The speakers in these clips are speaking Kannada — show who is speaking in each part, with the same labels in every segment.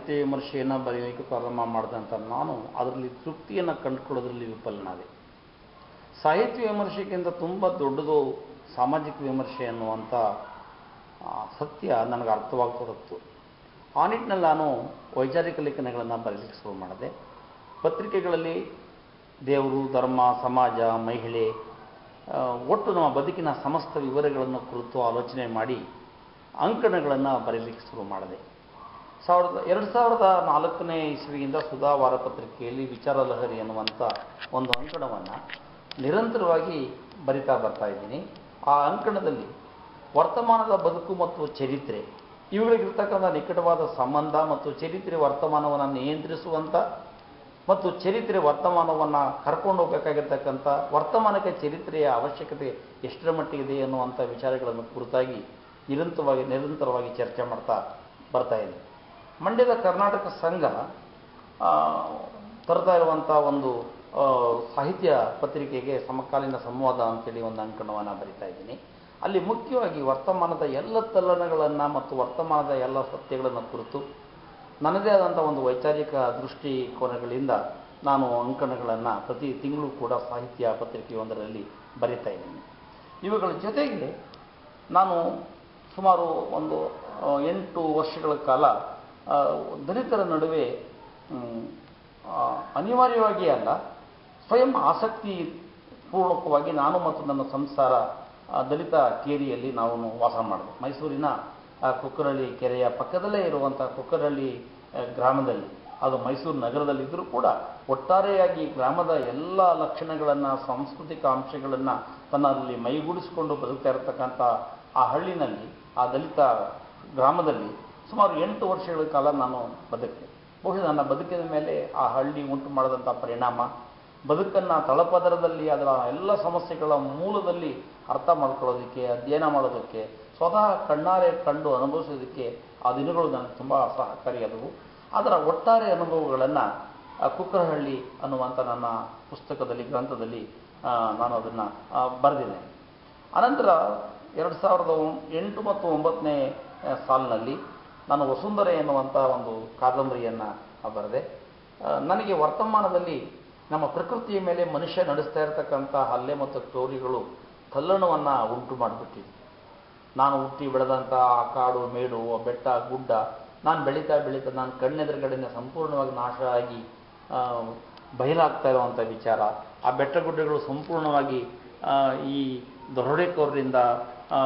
Speaker 1: ಸಾಹಿತ್ಯ ವಿಮರ್ಶೆಯನ್ನು ಬರೆಯಲಿಕ್ಕೆ ಪ್ರಾರಂಭ ಮಾಡಿದಂಥ ನಾನು ಅದರಲ್ಲಿ ತೃಪ್ತಿಯನ್ನು ಕಂಡುಕೊಳ್ಳೋದ್ರಲ್ಲಿ ವಿಫಲನಾದೆ ಸಾಹಿತ್ಯ ವಿಮರ್ಶೆಗಿಂತ ತುಂಬ ದೊಡ್ಡದು ಸಾಮಾಜಿಕ ವಿಮರ್ಶೆ ಅನ್ನುವಂಥ ಆ, ಸತ್ಯ ನನಗೆ ಅರ್ಥವಾಗ್ತಿರುತ್ತು ಆ ನಿಟ್ಟಿನಲ್ಲಿ ನಾನು ವೈಚಾರಿಕ ಲೇಖನಗಳನ್ನು ಬರೆಯಲಿಕ್ಕೆ ಶುರು ಮಾಡಿದೆ ಪತ್ರಿಕೆಗಳಲ್ಲಿ ದೇವರು ಧರ್ಮ ಸಮಾಜ ಮಹಿಳೆ ಆ, ಒಟ್ಟು ನಮ್ಮ ಬದುಕಿನ ಸಮಸ್ತ ವಿವರಗಳನ್ನು ಕುರಿತು ಆಲೋಚನೆ ಮಾಡಿ ಅಂಕಣಗಳನ್ನು ಬರೆಯಲಿಕ್ಕೆ ಶುರು ಮಾಡಿದೆ ಸಾವಿರದ ಎರಡು ಸಾವಿರದ ನಾಲ್ಕನೇ ಇಸ್ವಿಯಿಂದ ಸುಧಾ ವಾರಪತ್ರಿಕೆಯಲ್ಲಿ ವಿಚಾರ ಲಹರಿ ಅನ್ನುವಂಥ ಒಂದು ಅಂಕಣವನ್ನು ನಿರಂತರವಾಗಿ ಬರಿತಾ ಬರ್ತಾ ಇದ್ದೀನಿ ಆ ಅಂಕಣದಲ್ಲಿ ವರ್ತಮಾನದ ಬದುಕು ಮತ್ತು ಚರಿತ್ರೆ ಇವುಗಳಿಗಿರ್ತಕ್ಕಂಥ ನಿಕಟವಾದ ಸಂಬಂಧ ಮತ್ತು ಚರಿತ್ರೆ ವರ್ತಮಾನವನ್ನು ನಿಯಂತ್ರಿಸುವಂಥ ಮತ್ತು ಚರಿತ್ರೆ ವರ್ತಮಾನವನ್ನು ಕರ್ಕೊಂಡು ಹೋಗಬೇಕಾಗಿರ್ತಕ್ಕಂಥ ವರ್ತಮಾನಕ್ಕೆ ಚರಿತ್ರೆಯ ಅವಶ್ಯಕತೆ ಎಷ್ಟರ ಮಟ್ಟಿಗಿದೆ ಅನ್ನುವಂಥ ವಿಚಾರಗಳನ್ನು ಕುರಿತಾಗಿ ನಿರಂತರವಾಗಿ ನಿರಂತರವಾಗಿ ಚರ್ಚೆ ಮಾಡ್ತಾ ಬರ್ತಾ ಇದೆ ಮಂಡ್ಯದ ಕರ್ನಾಟಕ ಸಂಘ ಆ, ತರ್ತಾ ಇರುವಂಥ ಒಂದು ಆ, ಸಾಹಿತ್ಯ ಪತ್ರಿಕೆಗೆ ಸಮಕಾಲೀನ ಸಂವಾದ ಅಂತೇಳಿ ಒಂದು ಅಂಕಣವನ್ನು ಬರಿತಾ ಇದ್ದೀನಿ ಅಲ್ಲಿ ಮುಖ್ಯವಾಗಿ ವರ್ತಮಾನದ ಎಲ್ಲ ತಲ್ಲಣಗಳನ್ನು ಮತ್ತು ವರ್ತಮಾನದ ಎಲ್ಲ ಸತ್ಯಗಳನ್ನು ಕುರಿತು ನನ್ನದೇ ಆದಂಥ ಒಂದು ವೈಚಾರಿಕ ದೃಷ್ಟಿಕೋನಗಳಿಂದ ನಾನು ಅಂಕಣಗಳನ್ನು ಪ್ರತಿ ತಿಂಗಳು ಕೂಡ ಸಾಹಿತ್ಯ ಪತ್ರಿಕೆಯೊಂದರಲ್ಲಿ ಬರಿತಾ ಇದ್ದೀನಿ ಇವುಗಳ ಜೊತೆಗೆ ನಾನು ಸುಮಾರು ಒಂದು ಆ, ಎಂಟು ವರ್ಷಗಳ ಕಾಲ ಆ, ದಲಿತರ ನಡುವೆ ಮ್, ಆ, ಅನಿವಾರ್ಯವಾಗಿ ಅಲ್ಲ ಸ್ವಯಂ ಆಸಕ್ತಿ ಪೂರ್ವಕವಾಗಿ ನಾನು ಮತ್ತು ನನ್ನ ಸಂಸಾರ ಆ, ದಲಿತ ಕೇರಿಯಲ್ಲಿ ನಾವು ವಾಸ ಮಾಡಿದೆ ಮೈಸೂರಿನ ಆ, ಕುಕ್ಕರಳ್ಳಿ ಕೆರೆಯ ಪಕ್ಕದಲ್ಲೇ ಇರುವಂಥ ಕುಕ್ಕರಳ್ಳಿ ಆ, ಗ್ರಾಮದಲ್ಲಿ ಅದು ಮೈಸೂರು ನಗರದಲ್ಲಿದ್ದರೂ ಕೂಡ ಒಟ್ಟಾರೆಯಾಗಿ ಗ್ರಾಮದ ಎಲ್ಲ ಲಕ್ಷಣಗಳನ್ನು ಸಾಂಸ್ಕೃತಿಕ ಅಂಶಗಳನ್ನು ತನ್ನಲ್ಲಿ ಮೈಗೂಡಿಸಿಕೊಂಡು ಬದುಕ್ತಾ ಇರತಕ್ಕಂಥ ಆ ಹಳ್ಳಿನಲ್ಲಿ ಆ ದಲಿತ ಗ್ರಾಮದಲ್ಲಿ ಸುಮಾರು ಎಂಟು ವರ್ಷಗಳ ಕಾಲ ನಾನು ಬದುಕಿದೆ ಬಹುಶಃ ನನ್ನ ಬದುಕಿನ ಮೇಲೆ ಆ ಹಳ್ಳಿ ಉಂಟು ಮಾಡಿದಂಥ ಪರಿಣಾಮ ಬದುಕನ್ನು ತಳಪದರದಲ್ಲಿ ಅದರ ಎಲ್ಲ ಸಮಸ್ಯೆಗಳ ಮೂಲದಲ್ಲಿ ಅರ್ಥ ಮಾಡ್ಕೊಳ್ಳೋದಕ್ಕೆ ಅಧ್ಯಯನ ಮಾಡೋದಕ್ಕೆ ಸ್ವತಃ ಕಣ್ಣಾರೆ ಕಂಡು ಅನುಭವಿಸೋದಕ್ಕೆ ಆ ದಿನಗಳು ನನಗೆ ತುಂಬ ಸಹಕಾರಿಯಾದವು ಅದರ ಒಟ್ಟಾರೆ ಅನುಭವಗಳನ್ನು ಕುಕ್ಕರಹಳ್ಳಿ ಅನ್ನುವಂಥ ನನ್ನ ಪುಸ್ತಕದಲ್ಲಿ ಗ್ರಂಥದಲ್ಲಿ ಆ, ನಾನು ಅದನ್ನು ಬರೆದಿದ್ದೇನೆ ಅನಂತರ ಎರಡು ಸಾವಿರದ ಒಂ- ಎಂಟು ಮತ್ತು ಒಂಬತ್ತನೇ ಆ, ಸಾಲಿನಲ್ಲಿ ನಾನು ವಸುಂಧರೆ ಎನ್ನುವಂಥ ಒಂದು ಕಾದಂಬರಿಯನ್ನು ಬರೆದೆ ಆ, ನನಗೆ ವರ್ತಮಾನದಲ್ಲಿ ನಮ್ಮ ಪ್ರಕೃತಿಯ ಮೇಲೆ ಮನುಷ್ಯ ನಡೆಸ್ತಾ ಇರತಕ್ಕಂಥ ಹಲ್ಲೆ ಮತ್ತು ಕ್ರೌರಿಗಳು ತಲ್ಲಣವನ್ನು ಉಂಟು ಮಾಡಿಬಿಟ್ಟಿದೆ ನಾನು ಹುಟ್ಟಿ ಬೆಳೆದಂಥ ಆ ಕಾಡು ಮೇಡು ಆ ಬೆಟ್ಟ ಗುಡ್ಡ ನಾನು ಬೆಳೀತಾ ಬೆಳೀತಾ ನಾನು ಕಣ್ಣೆದುರುಗಡೆನೆ ಸಂಪೂರ್ಣವಾಗಿ ನಾಶ ಆಗಿ ಆ, ಬಯಲಾಗ್ತಾ ಇರುವಂಥ ವಿಚಾರ ಆ ಬೆಟ್ಟ ಗುಡ್ಡಗಳು ಸಂಪೂರ್ಣವಾಗಿ ಆ, ಈ ದರೋಡೆಕೋರರಿಂದ ಆ,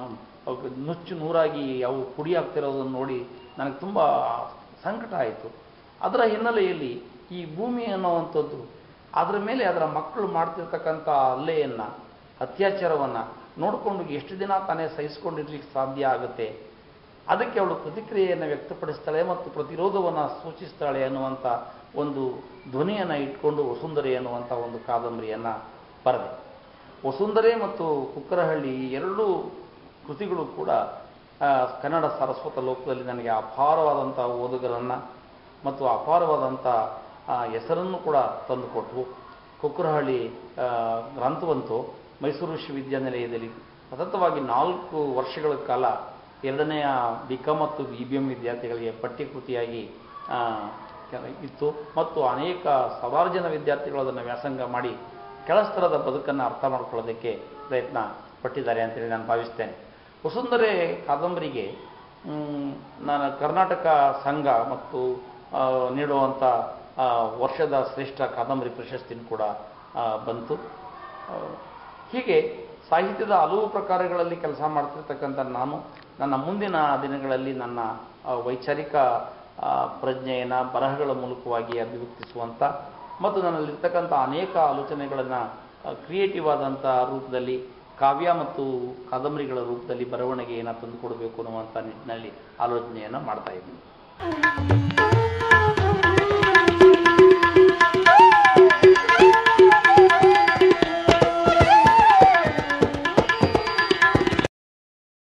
Speaker 1: ಅವು ನುಚ್ಚು ನೂರಾಗಿ ಅವು ಪುಡಿ ಆಗ್ತಿರೋದನ್ನು ನೋಡಿ ನನಗೆ ತುಂಬ ಸಂಕಟ ಆಯಿತು ಅದರ ಹಿನ್ನೆಲೆಯಲ್ಲಿ ಈ ಭೂಮಿ ಅನ್ನುವಂಥದ್ದು ಅದರ ಮೇಲೆ ಅದರ ಮಕ್ಕಳು ಮಾಡ್ತಿರ್ತಕ್ಕಂಥ ಹಲ್ಲೆಯನ್ನು ಅತ್ಯಾಚಾರವನ್ನು ನೋಡಿಕೊಂಡು ಎಷ್ಟು ದಿನ ತಾನೇ ಸಹಿಸ್ಕೊಂಡಿರ್ಲಿಕ್ಕೆ ಸಾಧ್ಯ ಆಗುತ್ತೆ ಅದಕ್ಕೆ ಅವಳು ಪ್ರತಿಕ್ರಿಯೆಯನ್ನು ವ್ಯಕ್ತಪಡಿಸ್ತಾಳೆ ಮತ್ತು ಪ್ರತಿರೋಧವನ್ನು ಸೂಚಿಸ್ತಾಳೆ ಅನ್ನುವಂಥ ಒಂದು ಧ್ವನಿಯನ್ನು ಇಟ್ಕೊಂಡು ವಸುಂಧರೆ ಅನ್ನುವಂಥ ಒಂದು ಕಾದಂಬರಿಯನ್ನು ಬರೆದೆ ವಸುಂಧರೆ ಮತ್ತು ಕುಕ್ಕರಹಳ್ಳಿ ಈ ಎರಡೂ ಕೃತಿಗಳು ಕೂಡ ಆ, ಕನ್ನಡ ಸಾರಸ್ವತ ಲೋಕದಲ್ಲಿ ನನಗೆ ಅಪಾರವಾದಂಥ ಓದುಗರನ್ನು ಮತ್ತು ಅಪಾರವಾದಂಥ ಆ, ಹೆಸರನ್ನು ಕೂಡ ತಂದುಕೊಟ್ವು ಕುಕ್ಕರಹಳ್ಳಿ ಆ, ಗ್ರಂಥವಂತೂ ಮೈಸೂರು ವಿಶ್ವವಿದ್ಯಾನಿಲಯದಲ್ಲಿ ಸತತವಾಗಿ ನಾಲ್ಕು ವರ್ಷಗಳ ಕಾಲ ಎರಡನೆಯ ಬಿ ಕಾಮ್ ಮತ್ತು ಬಿ ಬಿ ಎಂ ವಿದ್ಯಾರ್ಥಿಗಳಿಗೆ ಪಠ್ಯಕೃತಿಯಾಗಿ ಆ, ಕೆಲ- ಇತ್ತು ಮತ್ತು ಅನೇಕ ಸಾವಿರಾರು ಜನ ವಿದ್ಯಾರ್ಥಿಗಳು ಅದನ್ನು ವ್ಯಾಸಂಗ ಮಾಡಿ ಕೆಳಸ್ತರದ ಬದುಕನ್ನು ಅರ್ಥ ಮಾಡ್ಕೊಳ್ಳೋದಕ್ಕೆ ಪ್ರಯತ್ನ ಪಟ್ಟಿದ್ದಾರೆ ಅಂತೇಳಿ ನಾನು ಭಾವಿಸ್ತೇನೆ ವಸುಂಧರೆ ಕಾದಂಬರಿಗೆ ಮ್, ನಾನು ಕರ್ನಾಟಕ ಸಂಘ ಮತ್ತು ಆ, ನೀಡುವಂಥ ಆ, ವರ್ಷದ ಶ್ರೇಷ್ಠ ಕಾದಂಬರಿ ಪ್ರಶಸ್ತಿನೂ ಕೂಡ ಆ, ಬಂತು ಆ, ಹೀಗೆ ಸಾಹಿತ್ಯದ ಹಲವು ಪ್ರಕಾರಗಳಲ್ಲಿ ಕೆಲಸ ಮಾಡ್ತಿರ್ತಕ್ಕಂಥ ನಾನು ನನ್ನ ಮುಂದಿನ ದಿನಗಳಲ್ಲಿ ನನ್ನ ಆ, ವೈಚಾರಿಕ ಆ, ಪ್ರಜ್ಞೆಯನ್ನು ಬರಹಗಳ ಮೂಲಕವಾಗಿ ಅಭಿವ್ಯಕ್ತಿಸುವಂಥ ಮತ್ತು ನನ್ನಲ್ಲಿರ್ತಕ್ಕಂಥ ಅನೇಕ ಆಲೋಚನೆಗಳನ್ನು ಕ್ರಿಯೇಟಿವ್ ಆದಂಥ ರೂಪದಲ್ಲಿ ಕಾವ್ಯ ಮತ್ತು ಕಾದಂಬರಿಗಳ ರೂಪದಲ್ಲಿ ಬರವಣಿಗೆಯನ್ನು ತಂದುಕೊಡಬೇಕು ಅನ್ನುವಂಥ ನಿಟ್ಟಿನಲ್ಲಿ ಆಲೋಚನೆಯನ್ನು ಮಾಡ್ತಾ ಇದ್ದೀನಿ